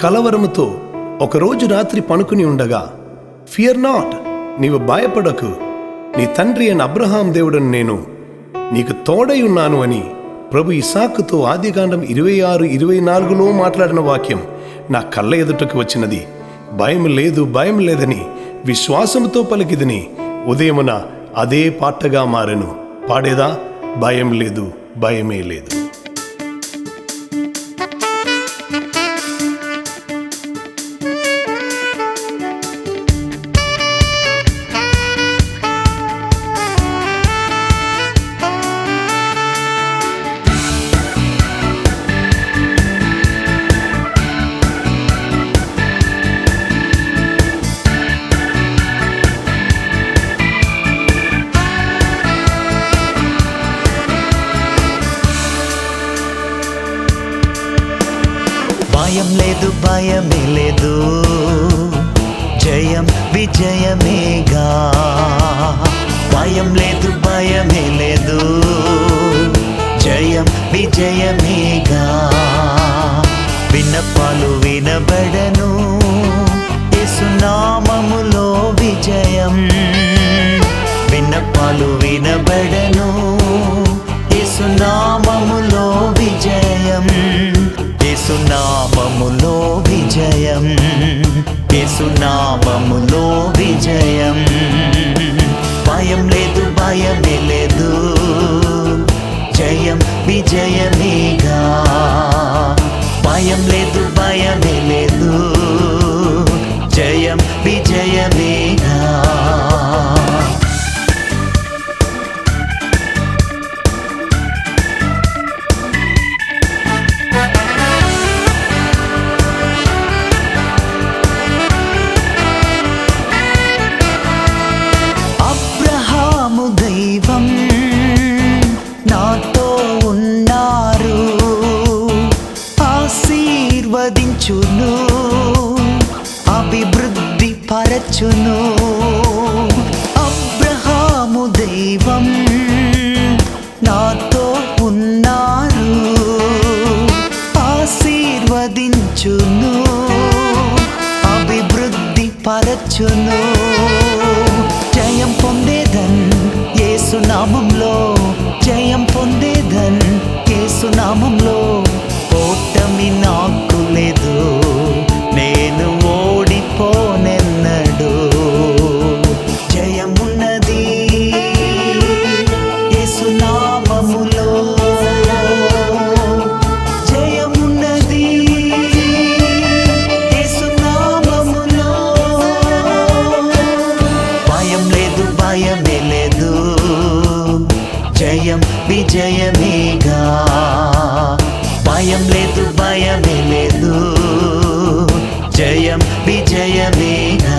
కలవరముతో ఒకరోజు రాత్రి పనుకుని ఉండగా ఫియర్ నాట్ నీవు భయపడకు నీ తండ్రి అయిన అబ్రహాం దేవుడని నేను నీకు తోడై ఉన్నాను అని ప్రభు ఇసాకుతో ఆదికాండం ఇరవై ఆరు ఇరవై నాలుగులో మాట్లాడిన వాక్యం నా కళ్ళ ఎదుటకు వచ్చినది భయం లేదు భయం లేదని విశ్వాసముతో పలికిదని ఉదయమున అదే పాటగా మారెను పాడేదా భయం లేదు భయమే లేదు భయం లేదు భయమే లేదు జయం విజయమేగా భయం లేదు భయమే లేదు జయం విజయమేగా విన్నపాలు వినబడను యేసునామములో విజయం విన్నపాలు వినబడను యేసునామములో విజయం యేసునామములో విజయం యేసునామములో విజయం భయం లేదు భయమే లేదు జయం విజయమేగా భయం లేదు భయమే లేదు జయం విజయమేగా అబ్రహాము దైవం నాతో ఉన్నారు ఆశీర్వదించును అభివృద్ధి పరచును అబ్రహాము దైవం నాతో ఉన్నారు ఆశీర్వదించును అభివృద్ధి పరచును జయం పొందేదన్ యేసునామంలో జయం పొందేదన్ యేసునామంలో ఓటమి నాకు లేదు నేను ఓడిపోనెన్నడు జయమున్నది యేసునామములో జయమున్నది యేసునామములో భయం లేదు భయమే లేదు జయం విజయమేగా భయం లేదు భయమే లేదు జయం విజయమేగా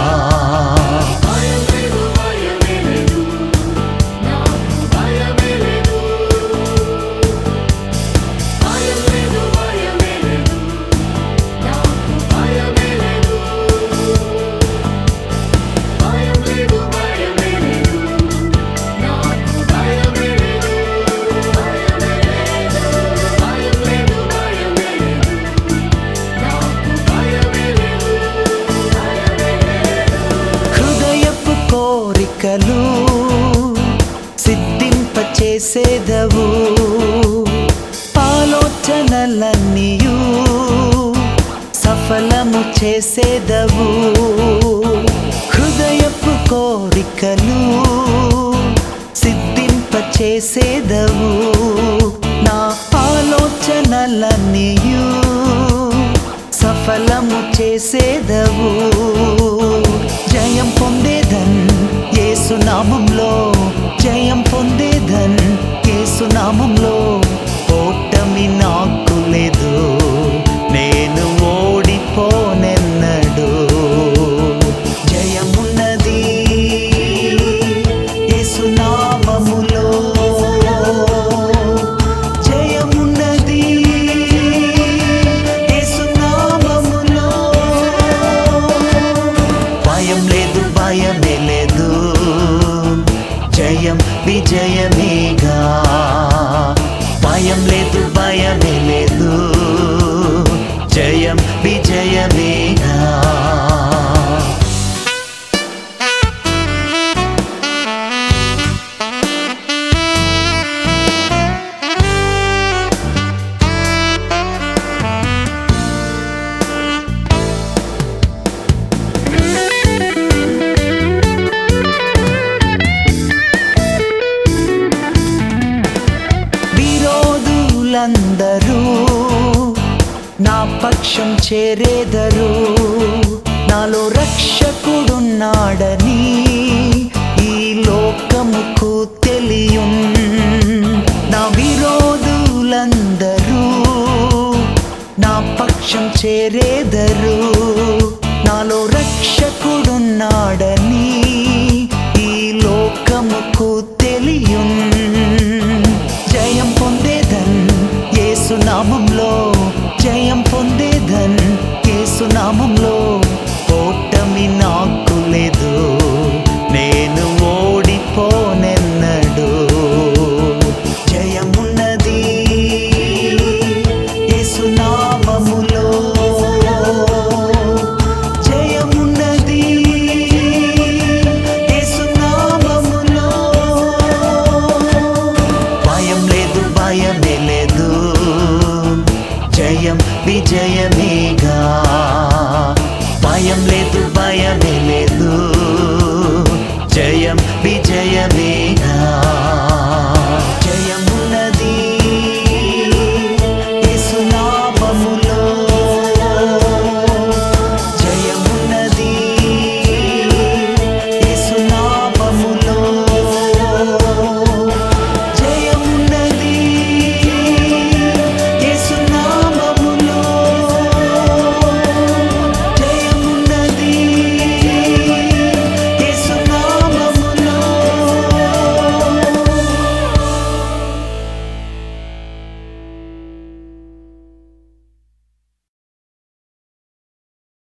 హృదయపు కోరికలు సిద్ధింపచేసేదవు ఆలోచనలన్నీయు సఫలము చేసేదవు హృదయపు కోరికలు సిద్ధింపచేసేదవు నా ఆలోచనలన్నీయు సఫలము చేసేదవు జయం పొందేదన్ యేసునామంలో జయం పొందేదన్ యేసునామంలో ఓటమి నాకు లేదు నేను ఓడిపోనెన్నడు జయమున్నది యేసునామములో జయమున్నది యేసునామములో భయం లేదు భయమే లేదు జయం విజయమేగా పక్షం చేరేదరు నాలో రక్షకుడున్నాడని ఈ లోకముకు తెలియున్ నా విరోధులందరూ నా పక్షం చేరేదరు నాలో రక్షకుడున్నాడని ఈ లోకముకు తెలియున్ జయం పొందేదన్ యేసునామంలో జయం పొందేదన్ యేసునామంలో ఓటమి నాకు లేదు నేను ఓడిపోనెన్నడు జయమున్నది యేసునామములో జయమున్నది యేసునామములో భయం లేదు భయమే లేదు జయం విజయమేగా భయం లేదు భయమే లేదు జయం విజయమే